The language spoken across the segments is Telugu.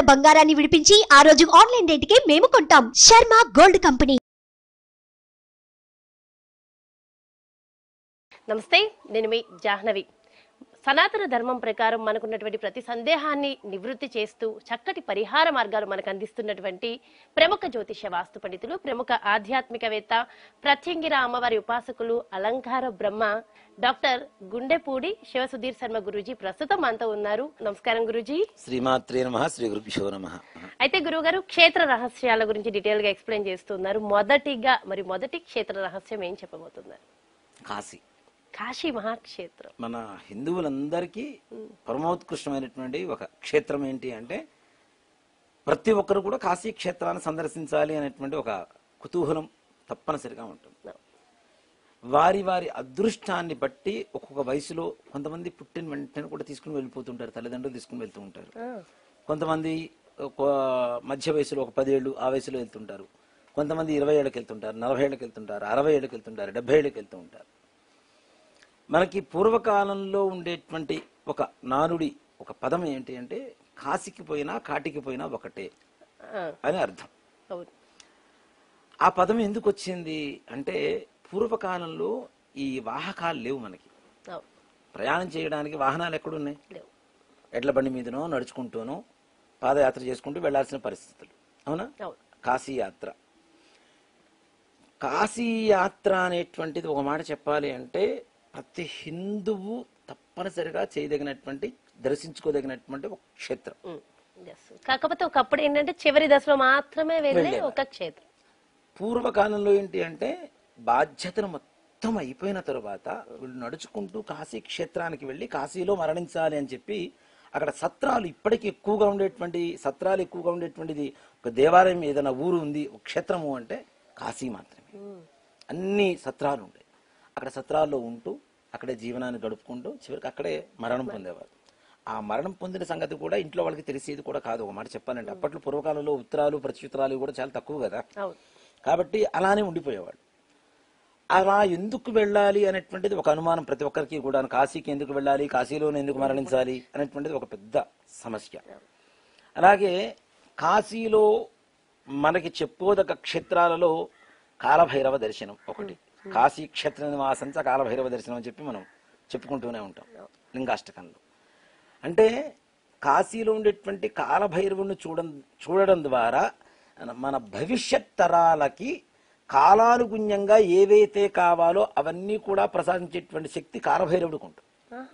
ఉన్న బంగారాన్ని విడిపించి ఆ రోజు ఆన్లైన్ రేటుకే మేము కొంటాం శర్మ గోల్డ్ కంపెనీ నమస్తే నేను మీ జాహ్నవి సనాతన ధర్మం ప్రకారం మనకున్నటువంటి ప్రతి సందేహాన్ని నివృత్తి చేస్తూ చక్కటి పరిహార మార్గాలు మనకు అందిస్తున్నటువంటి ప్రముఖ జ్యోతిష వాస్తు పండితులు ప్రముఖ ఆధ్యాత్మికవేత్త ప్రత్యంగిర అమ్మవారి ఉపాసకులు అలంకార బ్రహ్మ డాక్టర్ గుండెపూడి శివసుధీర్ శర్మ గురూజీ ప్రస్తుతం మనతో ఉన్నారు నమస్కారం గురూజీ శ్రీమాత్రే నమ శ్రీ గురుభ్యో నమ అయితే గురుగారు క్షేత్ర రహస్యాల గురించి డీటెయిల్ గా ఎక్స్ప్లెయిన్ చేస్తున్నారు మొదటిగా మరి మొదటి క్షేత్ర రహస్యం ఏం చెప్పబోతున్నారు కాశీ కాశీ మహాక్షేత్రం మన హిందువులందరికీ పరమోత్కృష్టమైనటువంటి ఒక క్షేత్రం ఏంటి అంటే ప్రతి ఒక్కరు కూడా కాశీ క్షేత్రాన్ని సందర్శించాలి అనేటువంటి ఒక కుతూహలం తప్పనిసరిగా ఉంటుంది వారి వారి అదృష్టాన్ని బట్టి ఒక్కొక్క వయసులో కొంతమంది పుట్టిన వెంటనే కూడా తీసుకుని వెళ్ళిపోతుంటారు తల్లిదండ్రులు తీసుకుని వెళ్తూ ఉంటారు కొంతమంది ఒక మధ్య వయసులో ఒక పదేళ్ళు ఆ వయసులో వెళ్తుంటారు కొంతమంది ఇరవై ఏళ్ళకి వెళ్తుంటారు నలభై ఏళ్ళకి వెళ్తుంటారు అరవై ఏళ్ళకి వెళ్తుంటారు డెబ్బై ఏళ్ళకి వెళ్తూ ఉంటారు మనకి పూర్వకాలంలో ఉండేటువంటి ఒక నానుడి ఒక పదం ఏంటి అంటే కాశీకి పోయినా కాటికి పోయినా ఒకటే ఆ, అని అర్థం అవును ఆ పదం ఎందుకు వచ్చింది అంటే పూర్వకాలంలో ఈ వాహకాలు లేవు మనకి అవును ప్రయాణం చేయడానికి వాహనాలు ఎక్కడున్నాయి లేవు ఎడ్ల బండి మీదనో నడుచుకుంటూనో పాదయాత్ర చేసుకుంటూ వెళ్లాల్సిన పరిస్థితులు అవునా అవును కాశీ యాత్ర కాశీ యాత్ర అనేటువంటిది ఒక మాట చెప్పాలి అంటే ప్రతి హిందువు తప్పనిసరిగా చేయదగినటువంటి దర్శించుకోదగినటువంటి ఒక క్షేత్రం ఉమ్, yes. కాకపోతే ఒకప్పుడు ఏంటంటే చివరి దశలో మాత్రమే వెళ్ళే వెళ్ళేవారు. ఒక క్షేత్రం పూర్వకాలంలో ఏంటి అంటే బాధ్యతను మొత్తం అయిపోయిన తరువాత వీళ్ళు నడుచుకుంటూ కాశీ క్షేత్రానికి వెళ్ళి కాశీలో మరణించాలి అని చెప్పి అక్కడ సత్రాలు ఇప్పటికీ ఎక్కువగా ఉండేటువంటి సత్రాలు ఎక్కువగా ఉండేటువంటిది ఒక దేవాలయం ఏదైనా ఊరు ఉంది ఒక క్షేత్రము అంటే కాశీ మాత్రమే అన్ని సత్రాలు ఉంటాయి అక్కడ సత్రాల్లో ఉంటూ అక్కడే జీవనాన్ని గడుపుకుంటూ చివరికి అక్కడే మరణం పొందేవారు ఆ మరణం పొందిన సంగతి కూడా ఇంట్లో వాళ్ళకి తెలిసేది కూడా కాదు ఒక మాట చెప్పాలంటే అప్పట్లో పూర్వకాలంలో ఉత్తరాలు ప్రత్యుత్తరాలు కూడా చాలా తక్కువ కదా అవును కాబట్టి అలానే ఉండిపోయేవాడు అలా ఎందుకు వెళ్ళాలి అనేటువంటిది ఒక అనుమానం ప్రతి ఒక్కరికి కూడా కాశీకి ఎందుకు వెళ్ళాలి కాశీలోనే ఎందుకు మరణించాలి అనేటువంటిది ఒక పెద్ద సమస్య అలాగే కాశీలో మనకి చెప్పుకోదగ్గ క్షేత్రాలలో కాలభైరవ దర్శనం ఒకటి కాశీ క్షేత్ర నివాసంచ కాలభైరవ దర్శనం అని చెప్పి మనం చెప్పుకుంటూనే ఉంటాం లింగాష్టకంలో అంటే కాశీలో ఉండేటువంటి కాలభైరవుని చూడడం చూడడం ద్వారా మన భవిష్యత్ తరాలకి కాలానుగుణ్యంగా ఏవైతే కావాలో అవన్నీ కూడా ప్రసాదించేటువంటి శక్తి కాలభైరవుడికి ఉంటుంది ఆహా.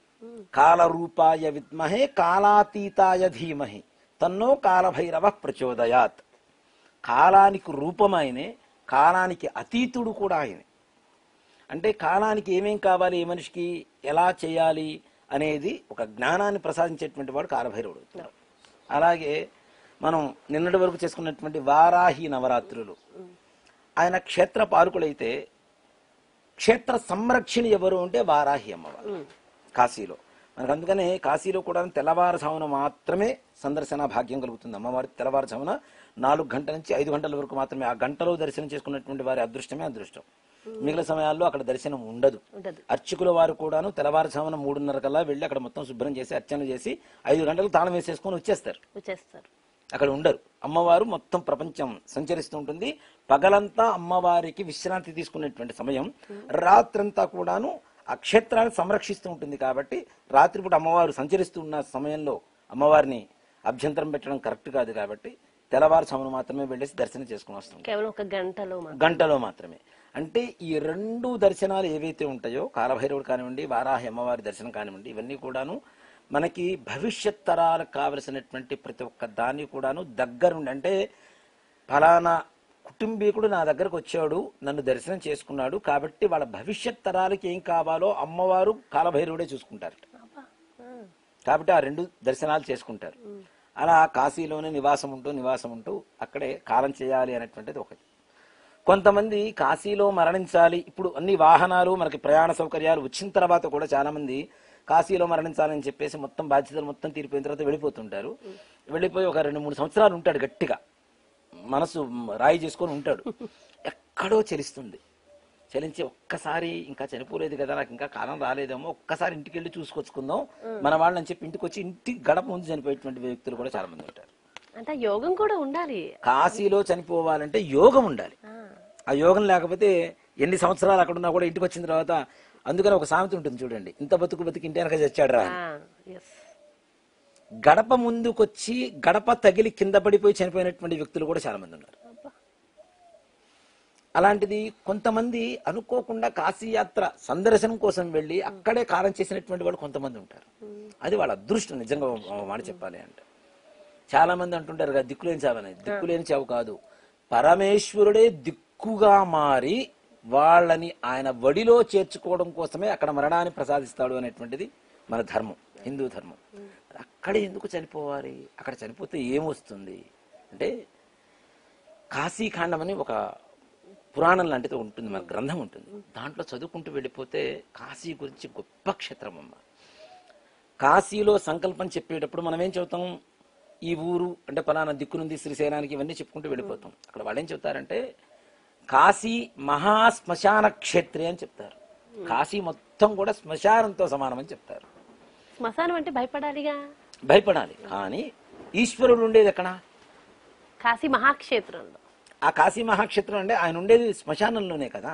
కాలరూపాయ విద్మహే కాలాతీతాయ ధీమహి తన్నో కాలభైరవ ప్రచోదయాత్ కాలానికి రూపమైనే కాలానికి అతీతుడు కూడా ఆయనే అంటే కాలానికి ఏమేం కావాలి ఏ మనిషికి ఎలా చేయాలి అనేది ఒక జ్ఞానాన్ని ప్రసాదించేటువంటి వాడు కాలభైరవుడు అవుతున్నాడు. అలాగే మనం నిన్నటి వరకు చేసుకున్నటువంటి వారాహి నవరాత్రులు ఆయన క్షేత్ర పాలకులైతే క్షేత్ర సంరక్షణ ఎవరు అంటే వారాహి అమ్మవారు కాశీలో మనకు అందుకనే కాశీలో కూడా తెల్లవారుజామున మాత్రమే సందర్శన భాగ్యం కలుగుతుంది అమ్మవారి తెల్లవారుజామున నాలుగు గంటల నుంచి ఐదు గంటల వరకు మాత్రమే ఆ గంటలో దర్శనం చేసుకున్నటువంటి వారి అదృష్టమే అదృష్టం మిగిలిన సమయాల్లో అక్కడ దర్శనం ఉండదు ఉండదు అర్చకుల వారు కూడాను తెల్లవారుజామున మూడున్నర కల్లా వెళ్ళి అక్కడ మొత్తం శుభ్రం చేసి అర్చన చేసి ఐదు గంటలకు తాళం వేసేసుకొని వచ్చేస్తారు వచ్చేస్తారు అక్కడ ఉండరు అమ్మవారు మొత్తం ప్రపంచం సంచరిస్తూ ఉంటుంది పగలంతా అమ్మవారికి విశ్రాంతి తీసుకునేటువంటి సమయం రాత్రంతా కూడాను ఆ క్షేత్రాన్ని సంరక్షిస్తూ ఉంటుంది కాబట్టి రాత్రిపూట అమ్మవారు సంచరిస్తూ ఉన్న సమయంలో అమ్మవారిని అభ్యంతరం పెట్టడం కరెక్ట్ కాదు కాబట్టి తెల్లవారుజామున మాత్రమే వెళ్ళేసి దర్శనం చేసుకుని వస్తుంది కేవలం ఒక గంటలో మాత్రం గంటలో మాత్రమే అంటే ఈ రెండు దర్శనాలు ఏవైతే ఉంటాయో కాలభైరవుడు కానివ్వండి వారాహి అమ్మవారి దర్శనం కానివ్వండి ఇవన్నీ కూడాను మనకి భవిష్యత్ తరాలకు కావలసినటువంటి ప్రతి ఒక్క దాన్ని కూడాను దగ్గరుండి అంటే ఫలానా కుటుంబీకుడు నా దగ్గరకు వచ్చాడు నన్ను దర్శనం చేసుకున్నాడు కాబట్టి వాళ్ళ భవిష్యత్ తరాలకి ఏం కావాలో అమ్మవారు కాలభైరవుడే చూసుకుంటారు అబ్బా. ఆ. కాబట్టి ఆ రెండు దర్శనాలు చేసుకుంటారు అలా కాశీలోనే నివాసం ఉంటూ నివాసం ఉంటూ అక్కడే కాలం చేయాలి అనేటువంటిది ఒకటి కొంతమంది కాశీలో మరణించాలి ఇప్పుడు అన్ని వాహనాలు మనకి ప్రయాణ సౌకర్యాలు వచ్చిన తర్వాత కూడా చాలా మంది కాశీలో మరణించాలని చెప్పేసి మొత్తం బాధ్యతలు మొత్తం తీరిపోయిన తర్వాత వెళ్ళిపోతుంటారు వెళ్ళిపోయి ఒక రెండు మూడు సంవత్సరాలు ఉంటాడు గట్టిగా మనసు రాయి చేసుకొని ఉంటాడు ఎక్కడో చెలిస్తుంది చలించి ఒక్కసారి ఇంకా చనిపోలేదు కదా నాకు ఇంకా కాలం రాలేదేమో ఒక్కసారి ఇంటికి వెళ్ళి చూసుకొచ్చుకుందాం మన వాళ్ళని చెప్పి ఇంటికి వచ్చి ఇంటి గడప ముందు చనిపోయేటువంటి వ్యక్తులు కూడా చాలా మంది ఉంటారు అంటే ఆ యోగం కూడా ఉండాలి కాశీలో చనిపోవాలంటే యోగం ఉండాలి ఆ, ఆ యోగం లేకపోతే ఎన్ని సంవత్సరాలు అక్కడ ఉన్నా కూడా ఇంటికి వచ్చిన తర్వాత అందుకని ఒక సామెత ఉంటుంది చూడండి ఇంత బతుకు బతికి ఇంటి వెనక చచ్చాడు రా అని. ఆ, yes. గడప ముందుకొచ్చి గడప తగిలి కింద పడిపోయి చనిపోయినటువంటి వ్యక్తులు కూడా చాలా మంది ఉన్నారు అబ్బా. అలాంటిది కొంతమంది అనుకోకుండా కాశీయాత్ర సందర్శనం కోసం వెళ్ళి అక్కడే కారం చేసినటువంటి వాళ్ళు కొంతమంది ఉంటారు అది వాళ్ళ అదృష్టం నిజంగా ఒక మాట చెప్పాలి అంటే చాలా మంది అంటుంటారు కదా దిక్కులేని చావు అనేది దిక్కులేని చావు కాదు పరమేశ్వరుడే దిక్కుగా మారి వాళ్ళని ఆయన వడిలో చేర్చుకోవడం కోసమే అక్కడ మరణాన్ని ప్రసాదిస్తాడు అనేటువంటిది మన ధర్మం హిందూ ధర్మం అక్కడ ఎందుకు చనిపోవాలి అక్కడ చనిపోతే ఏమొస్తుంది అంటే కాశీఖండం అని ఒక పురాణం లాంటిది ఉంటుంది మన గ్రంథం ఉంటుంది దాంట్లో చదువుకుంటూ వెళ్ళిపోతే కాశీ గురించి గొప్ప క్షేత్రం అమ్మ కాశీలో సంకల్పం చెప్పేటప్పుడు మనం ఏం చెబుతాం ఈ ఊరు అంటే పలానా దిక్కు నుండి శ్రీశైలానికి ఇవన్నీ చెప్పుకుంటూ వెళ్ళిపోతాం అక్కడ వాళ్ళు ఏం చెప్తారంటే కాశీ మహా శ్మశాన క్షేత్రి అని చెప్తారు కాశీ మొత్తం కూడా శ్మశానంతో సమానమని చెప్తారు శ్మశానం అంటే భయపడాలిగా భయపడాలి కానీ ఈశ్వరుడు ఉండేది ఎక్కడ కాశీ మహాక్షేత్రంలో ఆ కాశీ మహాక్షేత్రం అంటే ఆయన ఉండేది శ్మశానంలోనే కదా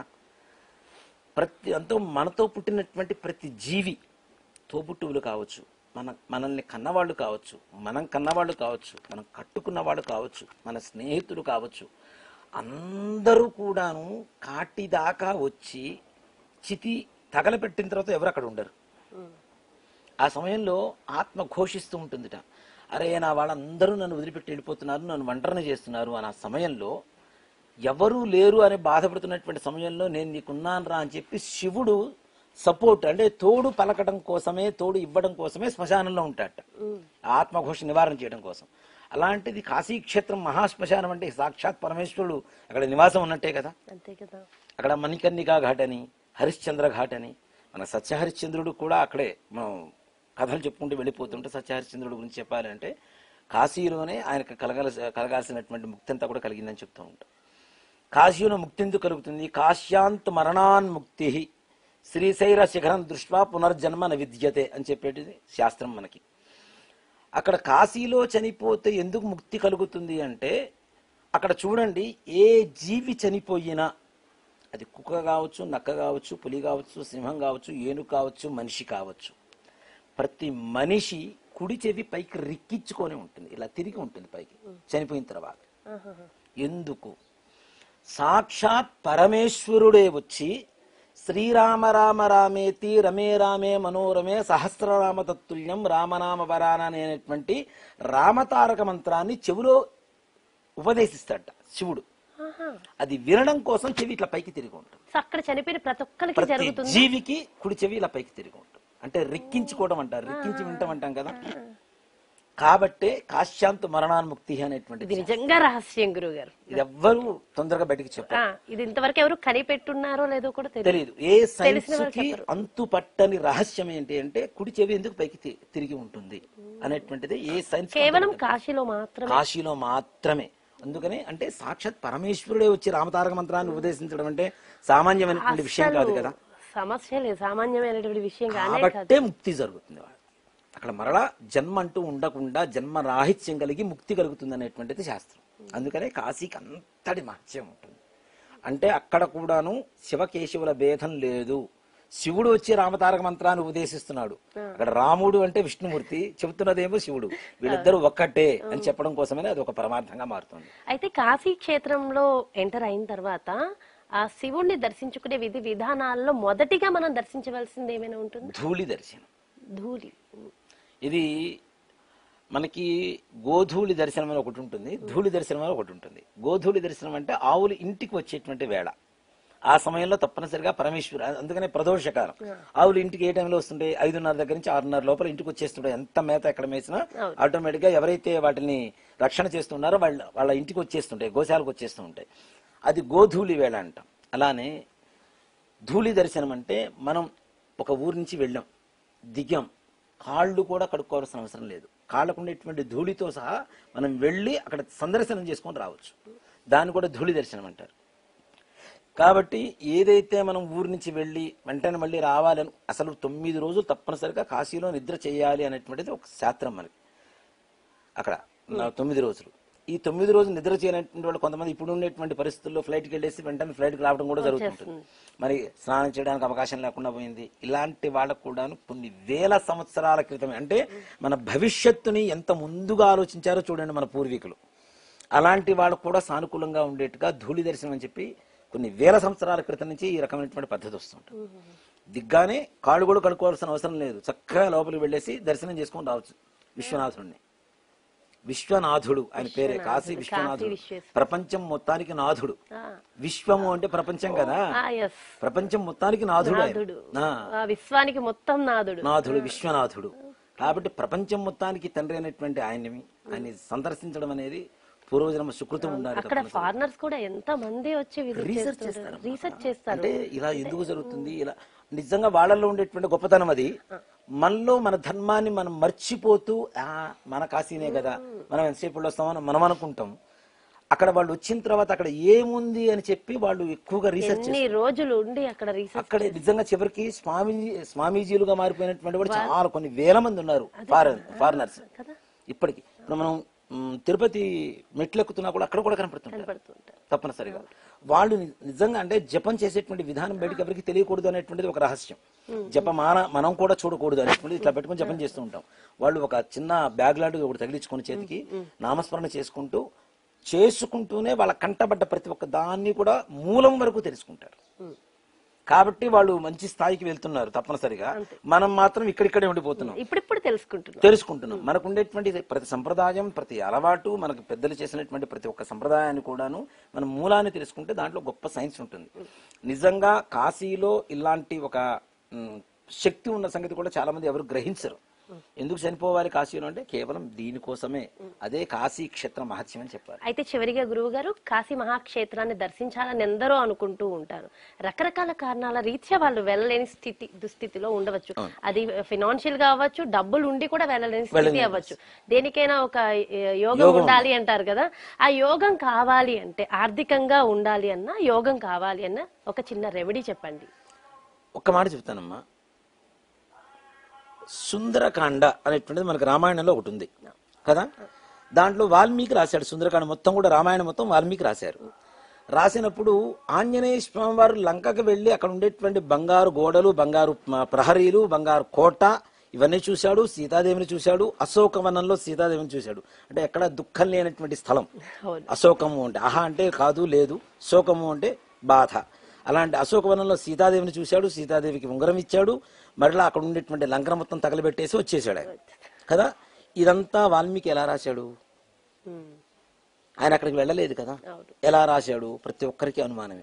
ప్రతి అంతో మనతో పుట్టినటువంటి ప్రతి జీవి తోబుట్టువులు కావచ్చు మన మనల్ని కన్నవాళ్ళు కావచ్చు మనం కన్నవాళ్ళు కావచ్చు మనం కట్టుకున్న వాళ్ళు కావచ్చు మన స్నేహితులు కావచ్చు అందరూ కూడాను కాటి దాకా వచ్చి చితి తగలపెట్టిన తర్వాత ఎవరు అక్కడ ఉండరు ఆ సమయంలో ఆత్మ ఘోషిస్తూ ఉంటుందిట అరే నా వాళ్ళందరూ నన్ను వదిలిపెట్టి వెళ్ళిపోతున్నారు నన్ను ఒంటరిని చేస్తున్నారు అని ఆ సమయంలో ఎవరూ లేరు అని బాధపడుతున్నటువంటి సమయంలో నేను నీకున్నాను రా అని చెప్పి శివుడు సపోర్ట్ అంటే తోడు పలకడం కోసమే తోడు ఇవ్వడం కోసమే శ్మశానంలో ఉంటాడట ఆత్మఘోష నివారణ చేయడం కోసం అలాంటిది కాశీక్షేత్రం మహాశ్మశానం అంటే సాక్షాత్ పరమేశ్వరుడు అక్కడ నివాసం ఉన్నట్టే కదా అంతే కదా అక్కడ మణికర్ణికా ఘాట్ అని హరిశ్చంద్ర ఘాట్ అని మన సత్యహరిశ్చంద్రుడు కూడా అక్కడే మనం కథలు చెప్పుకుంటూ వెళ్ళిపోతుంటే సత్యహరిశ్చంద్రుడు గురించి చెప్పాలంటే కాశీలోనే ఆయనకు కలగాల కలగాల్సినటువంటి ముక్తి అంతా కూడా కలిగిందని చెప్తూ ఉంటాం కాశీలో ముక్తి ఎందుకు కలుగుతుంది కాశ్యాంత్ మరణాన్ ముక్తి శ్రీశైల శిఖరం దృష్ట్యా పునర్జన్మ న విద్యతే అని చెప్పేటిది శాస్త్రం మనకి అక్కడ కాశీలో చనిపోతే ఎందుకు ముక్తి కలుగుతుంది అంటే అక్కడ చూడండి ఏ జీవి చనిపోయినా అది కుక్క కావచ్చు నక్క కావచ్చు పులి కావచ్చు సింహం కావచ్చు ఏనుగు కావచ్చు మనిషి కావచ్చు ప్రతి మనిషి కుడి చెవి పైకి రిక్కించుకొని ఉంటుంది ఇలా తిరిగి ఉంటుంది పైకి చనిపోయిన తర్వాత ఆహాహా. ఎందుకు సాక్షాత్ పరమేశ్వరుడే వచ్చి శ్రీరామ రామ రామేతి రమే రామే మనోరమే సహస్రరామ తత్తుల్యం రామనామ వరాన అనేటువంటి రామతారక మంత్రాన్ని చెవిలో ఉపదేశిస్తాడట శివుడు ఆహా. అది వినడం కోసం చెవి ఇట్లా పైకి తిరిగి ఉంటుంది సో అక్కడ చనిపోయిన ప్రతి ఒక్కరికి ప్రతి జరుగుతుంది జీవికి కుడి చెవి ఇలా పైకి తిరిగి ఉంటుంది అంటే రిక్కించుకోవడం అంటారు రిక్కించి వింటాం అంటాం కదా కాబట్టే కాశ్యాంతు మరణాన్ముక్తి అనేటువంటిది ఇది నిజంగా రహస్యం గురువు గారు ఇది ఎవ్వరూ తొందరగా బయటికి చెప్పారు ఆ, ఇది ఇంతవరకు ఎవరు కనిపెట్టున్నారో లేదో కూడా తెలియదు తెలియదు ఏ తెలిసిన సైన్స్ వాళ్ళు కి చెప్పరు. అంతు పట్టని రహస్యం ఏంటి అంటే కుడి చెవి ఎందుకు పైకి తి- తిరిగి ఉంటుంది అనేటువంటిది ఏ సైన్స్ కేవలం కాశీలో మాత్రమే కాశీలో మాత్రమే అందుకని అంటే సాక్షాత్ పరమేశ్వరుడే వచ్చి రామతారక మంత్రాన్ని ఉపదేశించడం అంటే సామాన్యమైనటువంటి విషయం కాదు కదా సమస్య లేదు సామాన్యమైనటువంటి విషయం కానే కాదు కాబట్టే ముక్తి జరుగుతుంది వాడు అక్కడ మరలా జన్మ అంటూ ఉండకుండా జన్మ రాహిత్యం కలిగి ముక్తి కలుగుతుంది అనేటువంటిది శాస్త్రం అందుకనే కాశీకి అంతటి మహత్యం ఉంటుంది అంటే అక్కడ కూడాను శివకేశవుల భేదం లేదు శివుడు వచ్చి రామతారక మంత్రాన్ని ఉపదేశిస్తున్నాడు అక్కడ రాముడు అంటే విష్ణుమూర్తి చెబుతున్నదేమో శివుడు వీళ్ళిద్దరూ ఒక్కటే అని చెప్పడం కోసమే అది ఒక పరమార్థంగా మారుతుంది అయితే కాశీ క్షేత్రంలో ఎంటర్ అయిన తర్వాత ఆ శివుణ్ణి దర్శించుకునే విధి విధానాల్లో మొదటిగా మనం దర్శించవలసింది ఏమైనా ఉంటుంది ధూళి దర్శనం ధూళి ఇది మనకి గోధూళి దర్శనం అని ఒకటి ఉంటుంది ధూళి దర్శనం అని ఒకటి ఉంటుంది గోధూళి దర్శనం అంటే ఆవులు ఇంటికి వచ్చేటువంటి వేళ ఆ సమయంలో తప్పనిసరిగా పరమేశ్వరు అందుకనే ప్రదోషకాలం ఆవులు ఇంటికి ఏ టైంలో వస్తుంటాయి ఐదున్నర దగ్గర నుంచి ఆరున్నర లోపల ఇంటికి వచ్చేస్తుంటాయి ఎంత మేత ఎక్కడ మేసినా అవును. ఆటోమేటిక్ గా ఎవరైతే వాటిని రక్షణ చేస్తున్నారో వాళ్ళ వాళ్ళ ఇంటికి వచ్చేస్తుంటాయి గోశాలకు వచ్చేస్తూ ఉంటాయి అది గోధూళి వేళ అంటాం అలానే ధూళి దర్శనం అంటే మనం ఒక ఊరు నుంచి వెళ్ళాం దిగాం కాళ్ళు కూడా కడుక్కోవాల్సిన అవసరం లేదు కాళ్ళకు ఉండేటువంటి ధూళితో సహా మనం వెళ్ళి అక్కడ సందర్శనం చేసుకొని రావచ్చు దాన్ని కూడా ధూళి దర్శనం అంటారు కాబట్టి ఏదైతే మనం ఊరి నుంచి వెళ్ళి వెంటనే మళ్ళీ రావాలని అసలు తొమ్మిది రోజులు తప్పనిసరిగా కాశీలో నిద్ర చేయాలి అనేటువంటిది ఒక శాస్త్రం మనకి అక్కడ నా తొమ్మిది రోజులు ఈ తొమ్మిది రోజులు నిద్ర చేయనటువంటి వాళ్ళు కొంతమంది ఇప్పుడు ఉండేటువంటి పరిస్థితుల్లో ఫ్లైట్కి వెళ్ళేసి వెంటనే ఫ్లైట్కి రావడం కూడా జరుగుతుంటుంది మరి స్నానం చేయడానికి అవకాశం లేకుండా పోయింది ఇలాంటి వాళ్ళకు కూడా కొన్ని వేల సంవత్సరాల క్రితమే అంటే మన భవిష్యత్తుని ఎంత ముందుగా ఆలోచించారో చూడండి మన పూర్వీకులు అలాంటి వాళ్ళకు కూడా సానుకూలంగా ఉండేట్టుగా ధూళి దర్శనం అని చెప్పి కొన్ని వేల సంవత్సరాల క్రితం నుంచి ఈ రకమైనటువంటి పద్ధతి వస్తుంటుంది దిగ్గానే కాళ్ళు కూడా కడుక్కోవాల్సిన అవసరం లేదు చక్కగా లోపలికి వెళ్ళేసి దర్శనం చేసుకొని రావచ్చు విశ్వనాథుడిని విశ్వనాథుడు ఆయన పేరే కాశీ విశ్వనాథుడు విశ్వేశ్వర. ప్రపంచం మొత్తానికి నాథుడు ఆ. విశ్వము అంటే ప్రపంచం కదా ఆ, yes. ప్రపంచం మొత్తానికి నాథుడు ఆయన. నాథుడు ఆ, ఆ, విశ్వానికి మొత్తం నాథుడు నాథుడు విశ్వనాథుడు కాబట్టి ప్రపంచం మొత్తానికి తండ్రి అయినటువంటి ఆయన్ని ఆయన్ని సందర్శించడం అనేది పూర్వజన్మ సుకృతం ఉండాలి అక్కడ ఫారినర్స్ కూడా ఎంత మంది వచ్చి రీసెర్చ్ చేస్తారు రీసెర్చ్ చేస్తారు అంటే ఇలా ఎందుకు జరుగుతుంది ఇలా నిజంగా వాళ్ళల్లో ఉండేటువంటి గొప్పతనం అది మనలో మన ధర్మాన్ని మనం మర్చిపోతూ ఆ మన కాశీనే కదా మనం ఎంతసేపు వస్తామని మనం అనుకుంటాం అక్కడ వాళ్ళు వచ్చిన తర్వాత అక్కడ ఏముంది అని చెప్పి వాళ్ళు ఎక్కువగా రీసెర్చ్ ఎన్ని రోజులు ఉండి అక్కడ రీసెర్చ్ అక్కడ నిజంగా చివరికి స్వామీజీ స్వామీజీలుగా మారిపోయినటువంటి వాడు చాలా కొన్ని వేల మంది ఉన్నారు ఫారెన్ ఫారినర్స్ కదా ఇప్పటికి ఇప్పుడు మనం మ్, తిరుపతి మెట్లు ఎక్కుతున్నా కూడా అక్కడ కూడా కనపడుతుంటారు కనపడుతుంటారు తప్పనిసరిగా వాళ్ళు ని- నిజంగా అంటే జపం చేసేటువంటి విధానం బయటకు ఎవరికి తెలియకూడదు అనేటువంటిది ఒక రహస్యం జపమాన మనం కూడా చూడకూడదు అనేటువంటిది ఇట్లా పెట్టుకొని జపం చేస్తూ ఉంటాం వాళ్ళు ఒక చిన్న బ్యాగ్ లాంటిది ఒకటి తగిలించుకొని చేతికి నామస్మరణ చేసుకుంటూ చేసుకుంటూనే వాళ్ళ కంటబడ్డ ప్రతి ఒక్క దాన్ని కూడా మూలం వరకు తెలుసుకుంటారు కాబట్టి వాళ్ళు మంచి స్థాయికి వెళ్తున్నారు తప్పనిసరిగా మనం మాత్రం ఇక్కడిక్కడే ఉండిపోతున్నాం ఇప్పుడిప్పుడు తెలుసుకుంటున్నాం తెలుసుకుంటున్నాం మనకు ఉండేటువంటి ప్రతి సంప్రదాయం ప్రతి అలవాటు మనకు పెద్దలు చేసినటువంటి ప్రతి ఒక్క సంప్రదాయాన్ని కూడాను మనం మూలాన్ని తెలుసుకుంటే దాంట్లో గొప్ప సైన్స్ ఉంటుంది నిజంగా కాశీలో ఇలాంటి ఒక మ్, శక్తి ఉన్న సంగతి కూడా చాలా మంది ఎవరు గ్రహించరు ఎందుకు చనిపోవాలి కాశీలో అంటే కేవలం దీనికోసమే అదే కాశీ క్షేత్ర మహత్యం అని చెప్పారు అయితే చివరిగా గురువు గారు కాశీ మహాక్షేత్రాన్ని దర్శించాలని ఎందరో అనుకుంటూ ఉంటారు రకరకాల కారణాల రీత్యా వాళ్ళు వెళ్ళలేని స్థితి దుస్థితిలో ఉండవచ్చు అది ఫినాన్షియల్ గా అవ్వచ్చు డబ్బులు ఉండి కూడా వెళ్ళలేని స్థితి వెళ్ళలేని అవ్వచ్చు దేనికైనా ఒక ఏ, యోగం ఉండాలి అంటారు కదా ఆ యోగం కావాలి అంటే ఆర్థికంగా ఉండాలి అన్న యోగం కావాలి అన్న ఒక చిన్న రెమెడీ చెప్పండి ఒక్క మాట చెప్తానమ్మా సుందరకాండ అనేటువంటిది మనకి రామాయణంలో ఒకటి ఉంది కదా దాంట్లో వాల్మీకి రాశాడు సుందరకాండ మొత్తం కూడా రామాయణం మొత్తం వాల్మీకి రాశారు రాసినప్పుడు ఆంజనేయ స్వామి వారు లంకకి వెళ్ళి అక్కడ ఉండేటువంటి బంగారు గోడలు బంగారు మ- ప్రహరీలు బంగారు కోట ఇవన్నీ చూశాడు సీతాదేవిని చూశాడు అశోకవనంలో సీతాదేవిని చూశాడు అంటే ఎక్కడ దుఃఖం లేనటువంటి స్థలం అవును. అశోకము అంటే అహ అంటే కాదు లేదు శోకము అంటే బాధ అలాంటి అశోకవనంలో సీతాదేవిని చూశాడు సీతాదేవికి ఉంగరం ఇచ్చాడు మరలా అక్కడ ఉండేటువంటి లంకన మొత్తం తగలబెట్టేసి వచ్చేసాడు ఆయన కదా ఇదంతా వాల్మీకి ఎలా రాశాడు ఉమ్, ఆయన అక్కడికి వెళ్ళలేదు కదా అవును. ఎలా రాశాడు ప్రతి ఒక్కరికి అనుమానమే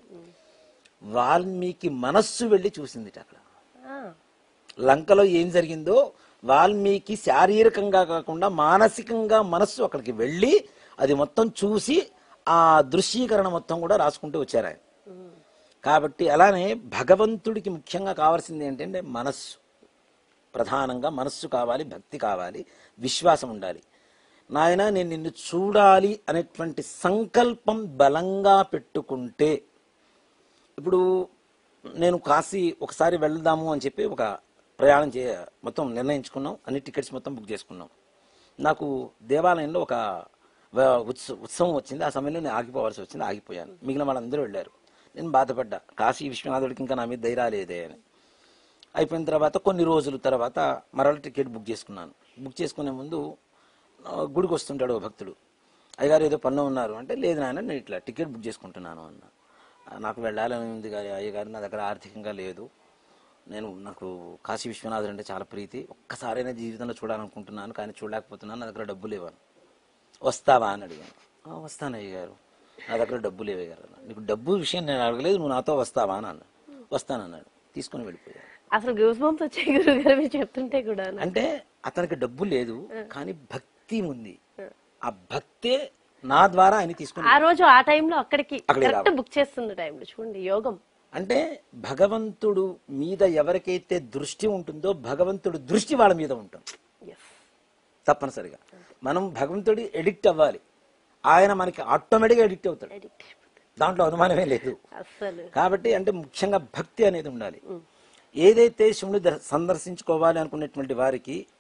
వాల్మీకి మనస్సు వెళ్ళి చూసింది అక్కడ ఆ, లంకలో ఏం జరిగిందో వాల్మీకి శారీరకంగా కాకుండా మానసికంగా మనస్సు అక్కడికి వెళ్ళి అది మొత్తం చూసి ఆ దృశ్యీకరణ మొత్తం కూడా రాసుకుంటూ వచ్చారు ఆయన ఉమ్, కాబట్టి అలానే భగవంతుడికి ముఖ్యంగా కావాల్సింది ఏంటంటే మనస్సు ప్రధానంగా మనస్సు కావాలి భక్తి కావాలి విశ్వాసం ఉండాలి నాయన నేను నిన్ను చూడాలి అనేటువంటి సంకల్పం బలంగా పెట్టుకుంటే ఇప్పుడు నేను కాశీ ఒకసారి వెళ్దాము అని చెప్పి ఒక ప్రయాణం చే మొత్తం నిర్ణయించుకున్నాం అన్ని టికెట్స్ మొత్తం బుక్ చేసుకున్నాం నాకు దేవాలయంలో ఒక వ- ఉత్స- ఉత్సవం వచ్చింది ఆ సమయంలో నేను ఆగిపోవాల్సి వచ్చింది ఆగిపోయాను మిగిలిన వాళ్ళందరూ వెళ్ళారు నేను బాధపడ్డా కాశీ విశ్వనాథుడికి ఇంకా నా మీద ధైర్యం లేదే అని అయిపోయిన తర్వాత కొన్ని రోజుల తర్వాత మరల టికెట్ బుక్ చేసుకున్నాను బుక్ చేసుకునే ముందు ఆ, గుడికి వస్తుంటాడు ఓ భక్తుడు అయ్యగారు ఏదో పనిలో ఉన్నారు అంటే లేదు నాయన నేను ఇట్లా టికెట్ బుక్ చేసుకుంటున్నాను అన్న "ఆ, నాకు వెళ్ళాలని ఉంది కానీ అయ్యగారు నా దగ్గర ఆర్థికంగా లేదు నేను నాకు కాశీ విశ్వనాథుడు అంటే చాలా ప్రీతి ఒక్కసారైనా జీవితంలో చూడాలనుకుంటున్నాను కానీ చూడలేకపోతున్నాను నా దగ్గర డబ్బు లేవని వస్తావా అని అడిగాను "ఆ, వస్తాను అయ్యగారు నా దగ్గర డబ్బు లేవు అయ్యగారు అన్న. నీకు డబ్బు విషయం నేను అడగలేదు నువ్వు నాతో వస్తావా అని అన్నాడు వస్తానన్నాడు తీసుకొని వెళ్ళిపోయాను అసలు గూస్ బంప్స్ వచ్చాయి గురువు గారు మీరు చెప్తుంటే కూడా అంటే అతనికి డబ్బు లేదు కానీ భక్తి ఉంది ఆ భక్తే నా ద్వారా ఆయన తీసుకుని ఆ రోజు ఆ టైంలో అక్కడికి అక్కడికి కరెక్ట్ బుక్ చేస్తున్న టైంలో చూడండి యోగం అంటే భగవంతుడు మీద ఎవరికైతే దృష్టి ఉంటుందో భగవంతుడు దృష్టి వాళ్ళ మీద ఉంటుంది ఎస్ తప్పనిసరిగా మనం భగవంతుడి ఎడిక్ట్ అవ్వాలి ఆయన మనకి ఆటోమేటిక్గా ఎడిక్ట్ అవుతాడు దాంట్లో అనుమానమే లేదు అస్సలు కాబట్టి అంటే ముఖ్యంగా భక్తి అనేది ఉండాలి ఏదైతే శివుని దర్- సందర్శించుకోవాలి అనుకునేటువంటి వారికి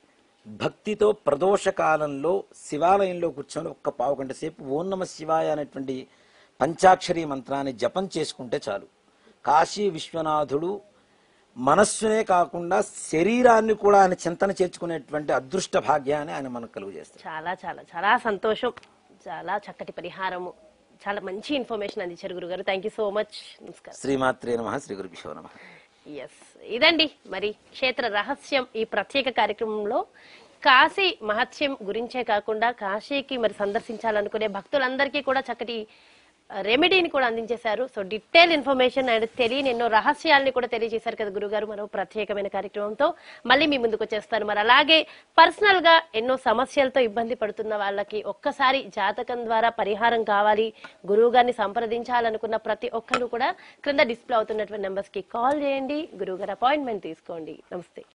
భక్తితో ప్రదోష కాలంలో శివాలయంలో కూర్చొని ఒక్క పావు గంట సేపు ఓం నమ శివాయ అనేటువంటి పంచాక్షరి మంత్రాన్ని జపం చేసుకుంటే చాలు కాశీ విశ్వనాథుడు మనస్సునే కాకుండా శరీరాన్ని కూడా ఆయన చింతన చేర్చుకునేటువంటి అదృష్ట భాగ్యాన్ని ఆయన మనకు కలుగు చేస్తారు చాలా చాలా చాలా సంతోషం చాలా చక్కటి పరిహారము చాలా మంచి ఇన్ఫర్మేషన్ అందించారు గురుగారు థ్యాంక్ యూ సో మచ్ నమస్కారం శ్రీమాత్రే నమ శ్రీ గురుభ్యో నమ ఎస్ ఇదండి మరి క్షేత్ర రహస్యం ఈ ప్రత్యేక కార్యక్రమంలో కాశీ మహత్యం గురించే కాకుండా కాశీకి మరి సందర్శించాలనుకునే భక్తులందరికీ కూడా చక్కటి ఆ, రెమెడీని కూడా అందించేశారు సో డీటెయిల్ ఇన్ఫర్మేషన్ అండ్ తెలియని ఎన్నో రహస్యాల్ని కూడా తెలియజేశారు కదా గురుగారు మరో ప్రత్యేకమైన కార్యక్రమంతో మళ్ళీ మీ ముందుకు వచ్చేస్తారు మరి అలాగే పర్సనల్ గా ఎన్నో సమస్యలతో ఇబ్బంది పడుతున్న వాళ్ళకి ఒక్కసారి జాతకం ద్వారా పరిహారం కావాలి గురువు గారిని సంప్రదించాలనుకున్న ప్రతి ఒక్కరు కూడా క్రింద డిస్ప్లే అవుతున్నటువంటి నెంబర్స్ కి కాల్ చేయండి గురువు గారు అపాయింట్మెంట్ తీసుకోండి నమస్తే